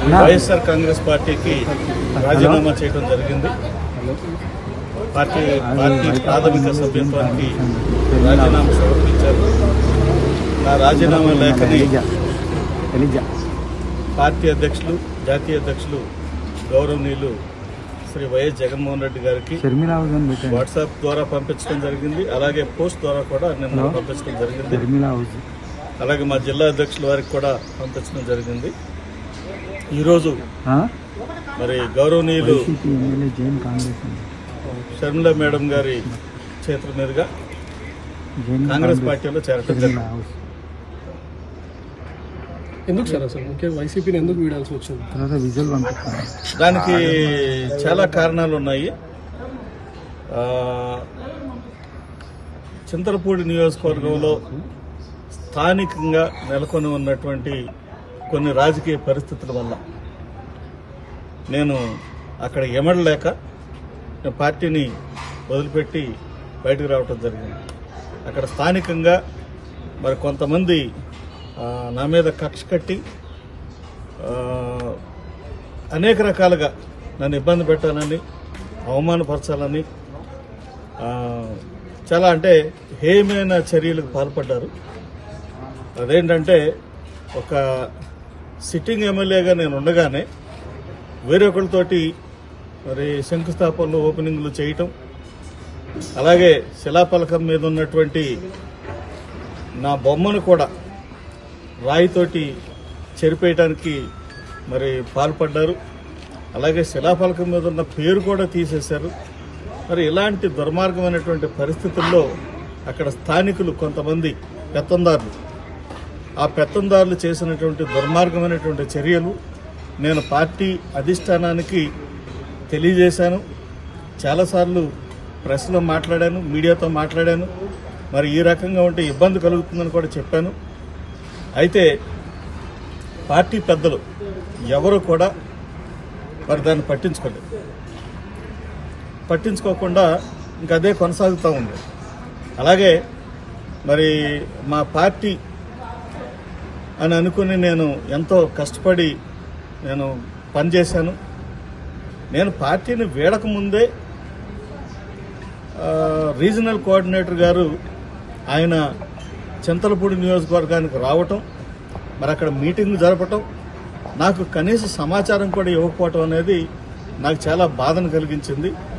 వైఎస్ఆర్ కాంగ్రెస్ పార్టీకి రాజీనామా చేయడం జరిగింది పార్టీ పార్టీ ప్రాథమిక సభ్యత్వానికి రాజీనామా సమర్పించారు నా రాజీనామా లేఖని పార్టీ అధ్యక్షులు జాతీయ అధ్యక్షులు గౌరవనీయులు శ్రీ వైఎస్ జగన్మోహన్ రెడ్డి గారికి షర్మిల హౌస్ అని పెట్టండి వాట్సాప్ ద్వారా పంపించడం జరిగింది అలాగే పోస్ట్ ద్వారా కూడా నిన్న పంపించడం జరిగింది షర్మిల హౌస్ అలాగే మా జిల్లా అధ్యక్షుల వారికి కూడా పంపించడం జరిగింది ఈరోజు ఆ? మరి గౌరవనీయులు వైసీపీ ఎమ్మెల్యే జైన్ కాంగ్రెస్ అండి. షర్మిల మేడం గారి చేతుల మీదుగా జైన్ కాంగ్రెస్ పార్టీలో చేరటం షర్మిల జరిగింది హౌస్ ఎందుకు సార్ అసలు ముఖ్యంగా వైసీపీని ఎందుకు వీడాల్సి వచ్చింది తర్వాత విజువల్ పంపిస్తాను దానికి చాలా కారణాలు ఉన్నాయి ఆ, చింతలపూడి నియోజకవర్గంలో స్థానికంగా నెలకొని ఉన్నటువంటి కొన్ని రాజకీయ పరిస్థితుల వల్ల నేను అక్కడ ఎమడలేక నేను పార్టీని వదిలిపెట్టి బయటకు రావటం జరిగింది అక్కడ స్థానికంగా మరి కొంతమంది ఆ, నా మీద కక్ష కట్టి ఆ, అనేక రకాలుగా నన్ను ఇబ్బంది పెట్టాలని అవమానపరచాలని ఆ, చాలా అంటే హేయమైన చర్యలకు పాల్పడ్డారు అదేంటంటే ఒక సిట్టింగ్ ఎమ్మెల్యేగా నేను ఉండగానే వేరొకరితోటి మరి శంకుస్థాపనలు ఓపెనింగ్లు చేయటం అలాగే శిలాపలకం మీద ఉన్నటువంటి నా బొమ్మను కూడా రాయితోటి చెరిపేయటానికి మరి పాల్పడ్డారు అలాగే శిలాఫలకం మీద ఉన్న పేరు కూడా తీసేశారు మరి ఇలాంటి దుర్మార్గమైనటువంటి పరిస్థితుల్లో అక్కడ స్థానికులు కొంతమంది పెత్తందారులు ఆ పెత్తందారులు చేసినటువంటి దుర్మార్గమైనటువంటి చర్యలు నేను పార్టీ అధిష్టానానికి తెలియజేశాను చాలాసార్లు ప్రెస్లో మాట్లాడాను మీడియాతో మాట్లాడాను మరి ఈ రకంగా ఉంటే ఇబ్బంది కలుగుతుందని కూడా చెప్పాను అయితే పార్టీ పెద్దలు ఎవరు కూడా మరి దాన్ని పట్టించుకోలేదు పట్టించుకోకుండా ఇంకా అదే కొనసాగుతూ ఉంది అలాగే మరి మా పార్టీ అని అనుకుని నేను ఎంతో కష్టపడి నేను పనిచేశాను నేను పార్టీని వీడక ముందే ఆ, రీజనల్ కోఆర్డినేటర్ గారు ఆయన చింతలపూడి నియోజకవర్గానికి రావటం మరి అక్కడ మీటింగ్ జరపటం నాకు కనీస సమాచారం కూడా ఇవ్వకపోవటం అనేది నాకు చాలా బాధను కలిగించింది